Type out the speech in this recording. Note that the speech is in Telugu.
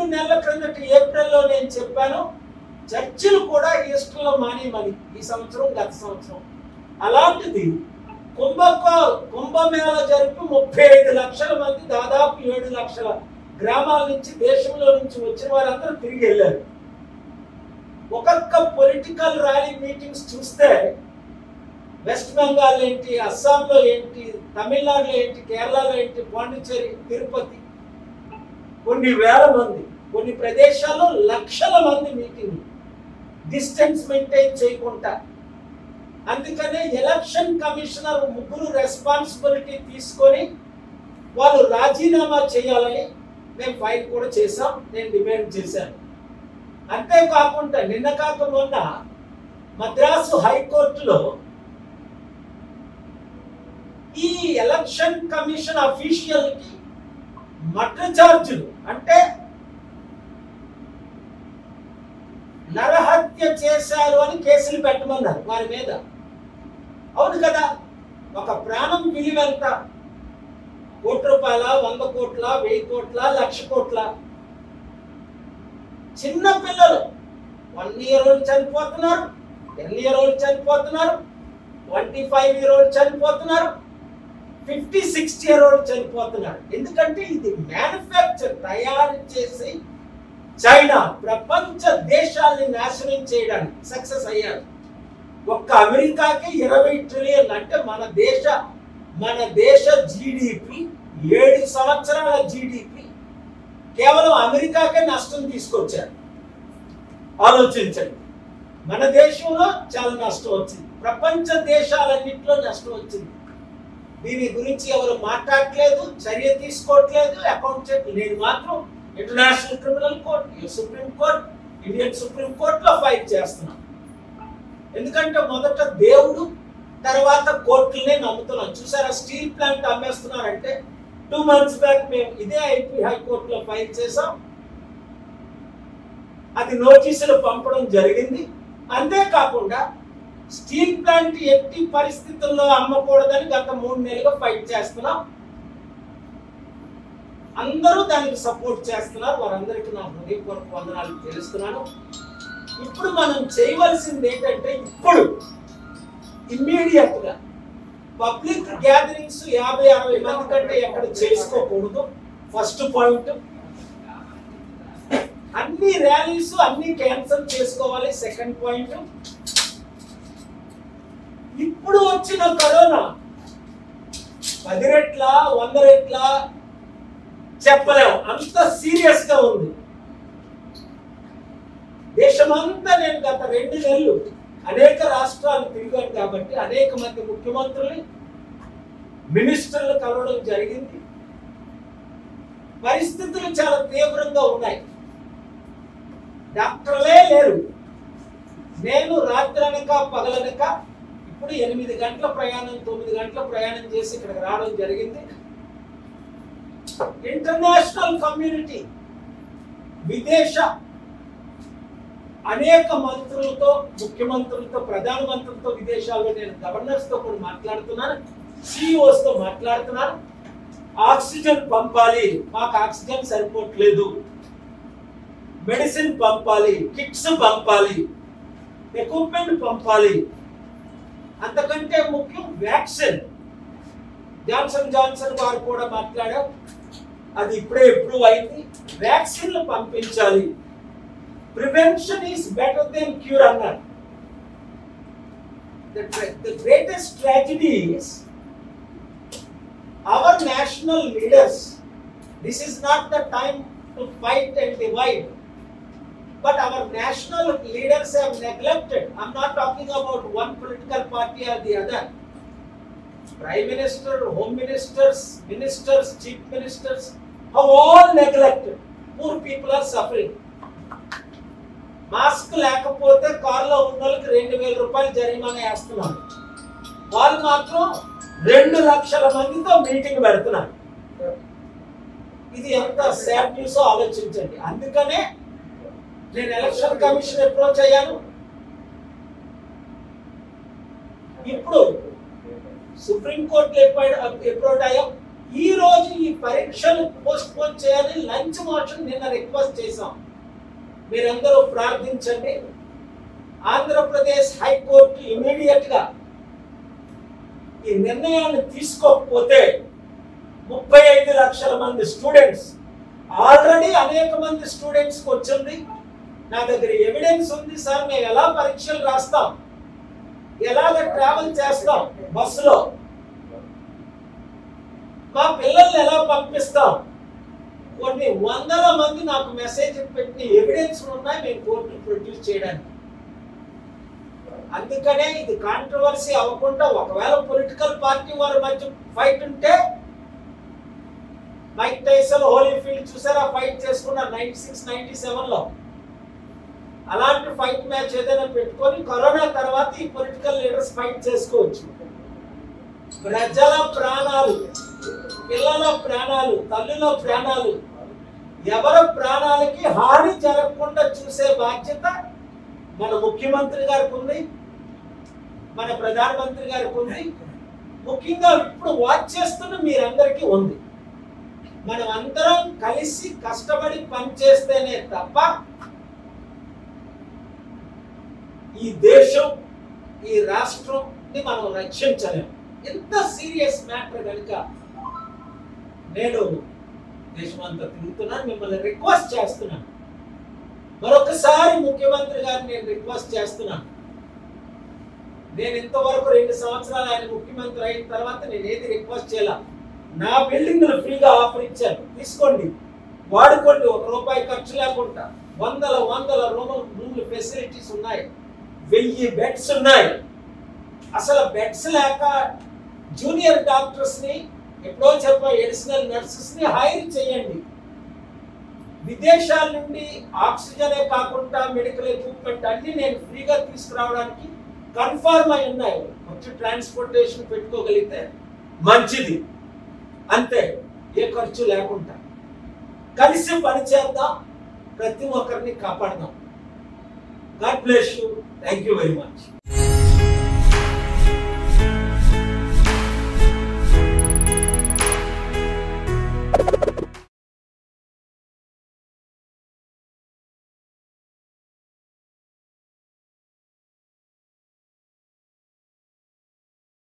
నెలల క్రిందట ఏప్రిల్లో నేను చెప్పాను చర్చిలు కూడా ఈస్టర్లో మానేయమని ఈ సంవత్సరం గత సంవత్సరం అలాంటిది కుంభకో కుంభమేళ జరిపి ముప్పై ఐదు లక్షల మంది దాదాపు ఏడు లక్షల గ్రామాల నుంచి దేశంలో నుంచి వచ్చిన వారందరూ తిరిగి వెళ్ళారు ఒక్కొక్క పొలిటికల్ ర్యాలీ మీటింగ్స్ చూస్తే వెస్ట్ బెంగాల్ ఏంటి అస్సాంలో ఏంటి తమిళనాడులో ఏంటి కేరళలో ఏంటి పాండిచ్చేరి తిరుపతి కొన్ని వేల మంది కొన్ని ప్రదేశాల్లో లక్షల మంది మీటింగ్ డిస్టెన్స్ మెయింటైన్ చేయకుండా అందుకనే ఎలక్షన్ కమిషనర్ ముగ్గురు రెస్పాన్సిబిలిటీ తీసుకొని వాళ్ళు రాజీనామా చేయాలని మేము ఫైల్ కూడా చేసాం నేను డిమాండ్ చేశాను అంతేకాకుండా నిన్న కాక మొన్న మద్రాసు హైకోర్టులో ఈ ఎలక్షన్ కమిషన్ అఫీషియల్ కి మర్డర్ ఛార్జులు అంటే నరహత్య చేశారు అని కేసులు పెట్టమన్నారు వారి మీద అవును కదా ఒక ప్రాణం విలువ ఎంత కోటి రూపాయల వంద కోట్ల వెయ్యి కోట్ల లక్ష కోట్ల చిన్న పిల్లలు వన్ ఇయర్ ఓల్డ్ చనిపోతున్నారు టెన్ ఇయర్ ఓల్డ్ చనిపోతున్నారు ట్వంటీ ఫైవ్ ఇయర్ ఓల్డ్ చనిపోతున్నారు ఫిఫ్టీ సిక్స్టీ ఇయర్ ఓల్డ్ చనిపోతున్నారు ఎందుకంటే ఇది మ్యానుఫ్యాక్చర్ తయారు చేసి చైనా ప్రపంచ దేశాల్ని నాశనం చేయడానికి సక్సెస్ అయ్యారు ఒక్క అమెరికాకి ఇరవై ట్రిలియన్ అంటే మన దేశ మన దేశ జీడిపి ఏడు సంవత్సరాల జీడిపి కేవలం అమెరికాకే నష్టం తీసుకొచ్చారు ఆలోచించండి మన దేశంలో చాలా నష్టం వచ్చింది ప్రపంచ దేశాలన్నింటిలో నష్టం వచ్చింది దీని గురించి ఎవరు మాట్లాడట్లేదు చర్య తీసుకోవట్లేదు అకౌంట్ చేయట్లేదు నేను మాత్రం international criminal court supreme court Indian supreme కోర్టులో ఫైట్ చేస్తున్నాను ఎందుకంటే మొదట దేవుడు తర్వాత కోర్టులనే నమ్ముతున్నాం చూసారా స్టీల్ ప్లాంట్ అమ్మేస్తున్నారంటే టూ మంత్స్ బ్యాక్ మేము ఇదే ఐపీ హైకోర్టులో ఫైల్ చేసాం అది నోటీసులు పంపడం జరిగింది అంతేకాకుండా స్టీల్ ప్లాంట్ ఎట్టి పరిస్థితుల్లో అమ్మకూడదని గత మూడు నెలలుగా ఫైట్ చేస్తున్నాం అందరూ దానికి సపోర్ట్ చేస్తున్నారు వారందరికీ నా హృదయపూర్వక వందనాలు తెలుస్తున్నాను ఇప్పుడు మనం చేయవలసింది ఏంటంటే ఇప్పుడు ఇమ్మీడియట్ గా పబ్లిక్ గ్యాదరింగ్స్ యాభై అరవై మంది కంటే ఎక్కడ చేసుకోకూడదు ఫస్ట్ పాయింట్ అన్ని ర్యాలీస్ అన్ని క్యాన్సిల్ చేసుకోవాలి సెకండ్ పాయింట్ ఇప్పుడు వచ్చిన కరోనా పది రెట్ల వంద రెట్ల చెప్పలేము అంత సీరియస్ గా ఉంది దేశమంతా నేను గత రెండు నెలలు అనేక రాష్ట్రాలు తిరిగాను కాబట్టి అనేక మంది ముఖ్యమంత్రుల్ని మినిస్టర్లు కలవడం జరిగింది పరిస్థితులు చాలా తీవ్రంగా ఉన్నాయి డాక్టర్లే లేరు నేను రాత్రనక పగలనక ఇప్పుడు ఎనిమిది గంటల ప్రయాణం తొమ్మిది గంటల ప్రయాణం చేసి ఇక్కడికి రావడం జరిగింది ఇంటర్నేషనల్ కమ్యూనిటీ విదేశ అనేక మంత్రులతో ముఖ్యమంత్రులతో ప్రధానమంత్రులతో విదేశాల్లో నేను గవర్నర్స్ తో కూడా మాట్లాడుతున్నాను సిఇఓస్ తో మాట్లాడుతున్నాను ఆక్సిజన్ పంపాలి మాకు ఆక్సిజన్ సరిపోవట్లేదు మెడిసిన్ పంపాలి కిట్స్ పంపాలి ఎక్విప్మెంట్ పంపాలి అంతకంటే ముఖ్యం వ్యాక్సిన్ జాన్సన్ జాన్సన్ వారు కూడా మాట్లాడారు అది ఇప్పుడే ఎప్పుడు అయింది వ్యాక్సిన్లు పంపించాలి prevention is better than cure అన్నారు the greatest tragedy is our national leaders this is not the time to fight and divide but our national leaders have neglected i'm not talking about one political party or the other prime minister home ministers ministers chief ministers have all neglected poor people are suffering mask లేకపోతే కారులో ఉన్న వాళ్ళకి రెండు వేల రూపాయలు జరిమానా వేస్తున్నారు వాళ్ళు మాత్రం రెండు లక్షల మందితో మీటింగ్ పెడుతున్నారు ఇది ఎంత సాడ్ న్యూస్ ఆలోచించండి అందుకనే నేను ఎలక్షన్ కమిషన్ అప్రోచ్ అయ్యాను ఇప్పుడు సుప్రీం కోర్టు అప్రోచ్ అయ్యాం ఈ రోజు ఈ పరీక్షలు పోస్ట్ పోన్ చేయాలని లంచ్ మోషన్ నిన్న రిక్వెస్ట్ చేశాం మీరందరూ ప్రార్థించండి ఆంధ్రప్రదేశ్ హైకోర్టు ఇమీడియట్ గా ఈ నిర్ణయాన్ని తీసుకోకపోతే ముప్పై ఐదు లక్షల మంది స్టూడెంట్స్ ఆల్రెడీ అనేక మంది స్టూడెంట్స్కి వచ్చింది నా దగ్గర ఎవిడెన్స్ ఉంది సార్ మేము ఎలా పరీక్షలు రాస్తాం ఎలాగ ట్రావెల్ చేస్తాం బస్సులో మా పిల్లల్ని ఎలా పంపిస్తాం కొన్ని వందల మంది నాకు మెసేజ్ పెట్టి ఎవిడెన్స్ ఉన్నాయి మేము కోర్టు ప్రొడ్యూస్ చేయడానికి అందుకనే ఇది కాంట్రవర్సీ అవ్వకుండా ఒకవేళ పొలిటికల్ పార్టీ వారి మధ్య ఫైట్ ఉంటే మైక్ టైసన్ హోలీ ఫీల్డ్ చూసారా ఫైట్ చేసుకున్న నైన్టీ సిక్స్ నైన్టీ సెవెన్ లో అలాంటి ఫైట్ మ్యాచ్ ఏదైనా పెట్టుకొని కరోనా తర్వాత ఈ పొలిటికల్ లీడర్స్ ఫైట్ చేసుకోవచ్చు ప్రజల ప్రాణాలు పిల్లల ప్రాణాలు తల్లుల ప్రాణాలు ఎవరి ప్రాణాలకి హాని జరగకుండా చూసే బాధ్యత మన ముఖ్యమంత్రి గారికి ఉంది మన ప్రధానమంత్రి గారికి ఉంది ముఖ్యంగా ఇప్పుడు వాచ్ చేస్తున్న మీరందరికీ ఉంది మనం అందరం కలిసి కష్టపడి పనిచేస్తేనే తప్ప ఈ దేశం ఈ రాష్ట్రంని మనం రక్షించలేము ఎంత సీరియస్ మ్యాటర్ కనుక నేను దేశమంతా తిరుగుతున్నాను మిమ్మల్ని రిక్వెస్ట్ చేస్తున్నాను మరొకసారి ముఖ్యమంత్రి గారిని నేను రిక్వెస్ట్ చేస్తున్నాను నేను ఇంతవరకు రెండు సంవత్సరాలు ఆయన ముఖ్యమంత్రి అయిన తర్వాత నేను ఏది రిక్వెస్ట్ చేయాల నా బిల్డింగ్ ఫ్రీగా ఆఫర్ ఇచ్చాను తీసుకోండి వాడుకోండి ఒక రూపాయి ఖర్చు లేకుండా వందల వందల రూమ్ రూమ్ల ఫెసిలిటీస్ ఉన్నాయి వెయ్యి బెడ్స్ ఉన్నాయి అసలు బెడ్స్ లేక జూనియర్ డాక్టర్స్ ని ఎప్పుడో చెప్ప ఎడిషనల్ నర్సెస్ ని హైర్ చేయండి విదేశాల నుండి ఆక్సిజనే కాకుండా మెడికల్ ఎక్విప్మెంట్ అన్ని నేను ఫ్రీగా తీసుకురావడానికి కన్ఫర్మ్ అయి ఉన్నాయి వచ్చి ట్రాన్స్పోర్టేషన్ పెట్టుకోగలిగితే మంచిది అంతే ఏ ఖర్చు లేకుండా కలిసి పనిచేద్దాం ప్రతి ఒక్కరిని కాపాడదాం God bless you thank you very much